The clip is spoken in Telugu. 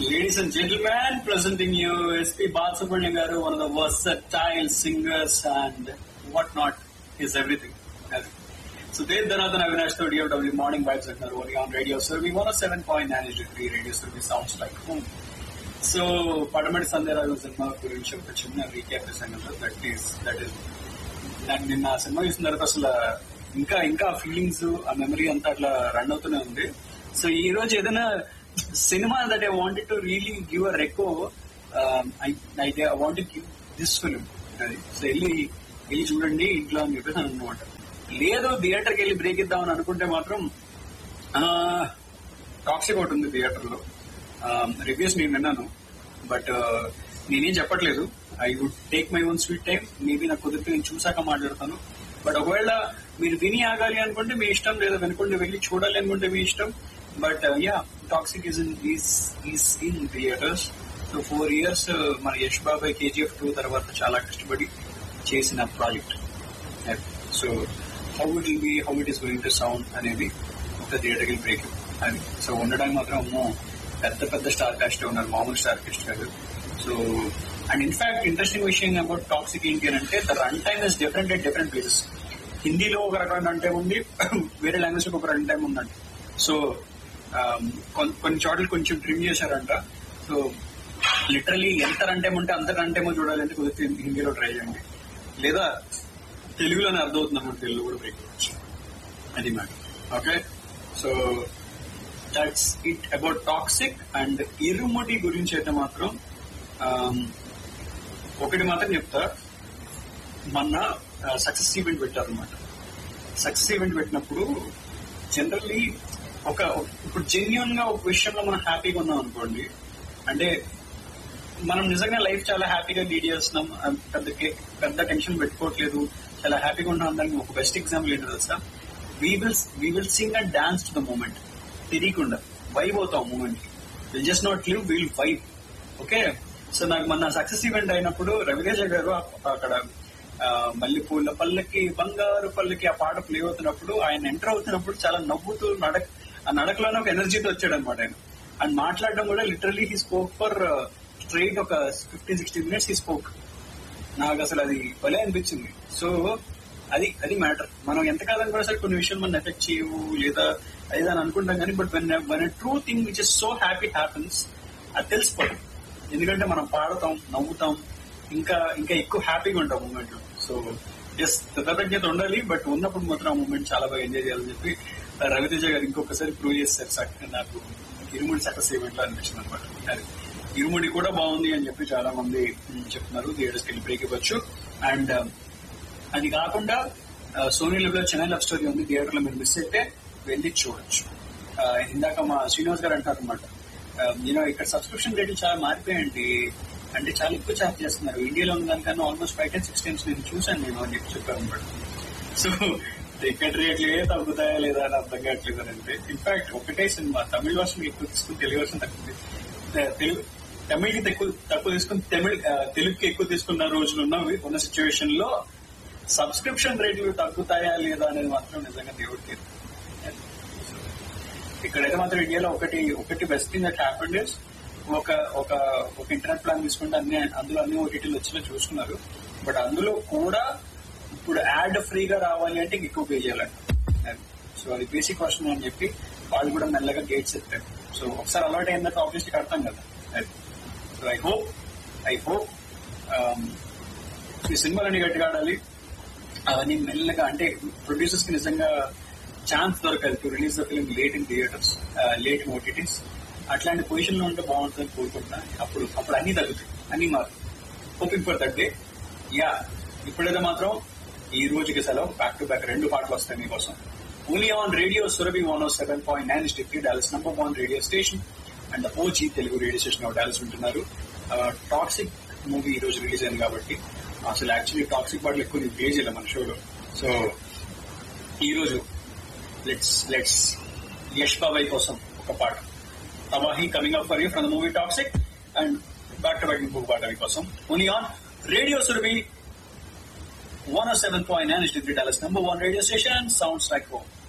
Ladies and gentlemen, presenting you SP Balasubramanian garu, one of the versatile singers and whatnot is everything. So there Dhanathan Avinash to DFW Morning Vibes అంటున్నారు only on Radio Survey 107.9 degree Radio Survey sounds like home. So Padamati Sandehalu cinema గురించి ఒక చిన్న రీక్యాప్ చేశాను కదా దట్ ఈస్ దట్ ఈస్ నాకు నిన్న ఆ సినిమా చూసిన తర్వాత అసలు ఇంకా ఇంకా ఫీలింగ్స్ ఆ మెమరీ అంతా అట్లా రన్ అవుతూనే ఉంది సో ఈ రోజు ఏదైనా సినిమా that I wanted to really give a reco I want give this film అది సో వెళ్ళి వెళ్ళి చూడండి ఇంట్లో అని చెప్పేసి అనమాట లేదు థియేటర్కి వెళ్ళి బ్రేక్ ఇద్దామని అనుకుంటే మాత్రం టాక్సిక్ ఒకటి ఉంది థియేటర్ లో రివ్యూస్ నేను విన్నాను బట్ నేనేం చెప్పట్లేదు I would take my own sweet time maybe నాకు కుదిరితే నేను చూసాక మాట్లాడతాను బట్ ఒకవేళ మీరు విని ఆగాలి అనుకుంటే మీ ఇష్టం లేదా వెనుకుంటే వెళ్ళి చూడాలి అనుకుంటే మీ ఇష్టం but yeah Toxic is in is in theatres so four years మన యశ్ బాబాయ్ కేజీఎఫ్ టూ తర్వాత చాలా కష్టపడి చేసిన project so how it will be how it is going to sound అనేది ఒక థియేటర్కి బ్రేక్ అని సో ఉండడానికి మాత్రం అమ్మో పెద్ద పెద్ద స్టార్ కాస్ట్ ఉన్నారు మామూలు స్టార్ కాస్ట్ కాదు సో అండ్ ఇన్ఫాక్ట్ ఇంట్రెస్టింగ్ విషయం అబౌట్ టాక్సిక్ ఏంటి అని అంటే the run time is different at different places హిందీలో ఒక రకమైన రన్ టైం ఉంది వేరే లాంగ్వేజ్ ఒక రన్ టైం ఉందండి సో కొన్ని చోట్ల కొంచెం ట్రిమ్ చేశారంట సో లిటరలీ ఎంత రన్ టైం ఉంటే అంత రన్ టైమో చూడాలంటే కుదిరితే హిందీలో ట్రై చేయండి లేదా తెలుగులోనే అర్థమవుతుంది అన్నమాట తెలుగు కూడా బ్రేక్ అది matter okay so that's it about Toxic and ఇరుముటి గురించి అయితే మాత్రం ఒకటి మాత్రం చెప్తా మొన్న సక్సెస్ ఈవెంట్ పెట్టారు అనమాట సక్సెస్ ఈవెంట్ పెట్టినప్పుడు జనరల్లీ ఒక ఇప్పుడు జెన్యున్ గా ఒక విషయంలో మనం హ్యాపీగా ఉన్నాం అనుకోండి అంటే మనం నిజంగా లైఫ్ చాలా హ్యాపీగా లీడ్ చేస్తున్నాం పెద్ద పెద్ద టెన్షన్ పెట్టుకోవట్లేదు చాలా హ్యాపీగా ఉన్నాం దానికి ఒక బెస్ట్ ఎగ్జాంపుల్ ఏంటో తెలుసా we will we will sing and dance to the moment తెలియకుండా వైబ్ అవుతాం మూమెంట్ కి will just not live will vibe okay so నాకు మన సక్సెస్ ఈవెంట్ అయినప్పుడు రవితేజ గారు అక్కడ మళ్ళీ పూల పల్లకి బంగారు పల్లకి ఆ పాట ప్లే అవుతున్నప్పుడు ఆయన ఎంటర్ అవుతున్నప్పుడు చాలా నవ్వుతూ నడక ఆ నడకలోనే ఒక ఎనర్జీతో వచ్చాడు అనమాట ఆయన అండ్ మాట్లాడడం కూడా literally he spoke for straight ఒక fifteen sixteen minutes he spoke నాకు అసలు అది భలే అనిపించింది సో అది అది మ్యాటర్ మనం ఎంత కాదని కూడా సరే కొన్ని విషయాలు మనం ఎఫెక్ట్ చేయవు లేదా అదే అని అనుకుంటాం కానీ but one one true thing which is so happy happens అది తెలిసిపోతుంది ఎందుకంటే మనం పాడతాం నవ్వుతాం ఇంకా ఇంకా ఎక్కువ హ్యాపీగా ఉంటాం మూమెంట్ లో సో జస్ట్ కృతజ్ఞత ఉండాలి బట్ ఉన్నప్పుడు మాత్రం ఆ మూమెంట్ చాలా బాగా ఎంజాయ్ చేయాలని చెప్పి రవితేజ గారు ఇంకొకసారి ప్రూవ్ చేస్తారు నాకు ఇరుముడి సక్సెస్ ఈవెంట్ లో అనిపించింది అనమాట ఇరుముడి కూడా బాగుంది అని చెప్పి చాలా మంది చెప్తున్నారు థియేటర్స్కి వెళ్ళి బ్రేక్ ఇవ్వచ్చు అండ్ అది కాకుండా సోనీ లివ్ లో చెన్నై లవ్ స్టోరీ ఉంది థియేటర్ లో మీరు మిస్ అయితే వెళ్ళి చూడొచ్చు ఇందాక మా శ్రీనివాస్ గారు అంటారు అనమాట నేను ఇక్కడ సబ్స్క్రిప్షన్ రేట్లు చాలా మారిపోయాయండి అంటే చాలా ఎక్కువ ఛార్జ్ చేస్తున్నారు ఇండియాలో ఉన్న దానికన్నా almost five ten six times నేను చూశాను నేను అని చెప్పి చెప్పారు అనమాట సో టికెట్ రేట్లు ఏ తగ్గుతాయా లేదా అని అర్థం కావట్లేదు అని అంటే ఇన్ఫాక్ట్ ఒకటే సినిమా తమిళ వర్షన్ ఎక్కువ తీసుకుని తెలుగు వర్షన్ తక్కువ తెలుగు తమిళకి తక్కువ తక్కువ తీసుకుని తమిళ తెలుగుకి ఎక్కువ తీసుకున్న రోజులు ఉన్నవి ఉన్న సిచ్యువేషన్ లో సబ్స్క్రిప్షన్ రేట్లు తగ్గుతాయా లేదా అనేది మాత్రం నిజంగా దేవుడికి ఇక్కడైతే మాత్రం ఇండియాలో ఒకటి ఒకటి best thing that happened is ఒక ఒక ఒక ఇంటర్నెట్ ప్లాన్ తీసుకుంటే అన్ని అందులో అన్ని ఓటీటీలు వచ్చినా చూసుకున్నారు బట్ అందులో కూడా ఇప్పుడు యాడ్ ఫ్రీగా రావాలి అంటే ఎక్కువ పే చేయాలంట సో అది బేసిక్ క్వశ్చన్ అని చెప్పి వాళ్ళు కూడా మెల్లగా గేట్స్ ఎత్తారు సో ఒకసారి అలవాటు అయిందంటే ఆబ్వియస్లీ కడతాం కదా so I hope I hope ఈ సినిమాలన్నీ గట్టిగా ఆడాలి అవన్నీ మెల్లగా అంటే ప్రొడ్యూసర్స్ కి నిజంగా ఛాన్స్ దొరకాలి to release the film late in theatres late in OTTs అట్లాంటి పొజిషన్ లో ఉంటే బాగుంటుందని కోరుకుంటున్నా అప్పుడు అప్పుడు అన్ని తగ్గుతాయి అన్ని మారు hoping for that day yeah ఇప్పుడైతే మాత్రం ఈ రోజుకి సెలవు బ్యాక్ టు బ్యాక్ రెండు పాటలు వస్తాయి మీకోసం only on radio Surabhi one seven point nine degree Dallas number one radio station and OG Telugu radio station Dallas ఉంటున్నారు టాక్సిక్ మూవీ ఈ రోజు రిలీజ్ అయింది కాబట్టి అసలు యాక్చువల్లీ టాక్సిక్ పాటలు ఎక్కువ ప్లే చేయలేదు మన షోలో సో ఈ రోజు లెట్స్ లెట్స్ యష్ బాబాయ్ కోసం ఒక పాట Tabaahi coming up for you from the movie Toxic and back to back ఇంకొక పాట కోసం only on radio Surabhi 107.9 is Degree Dallas number one radio station. Sounds like home.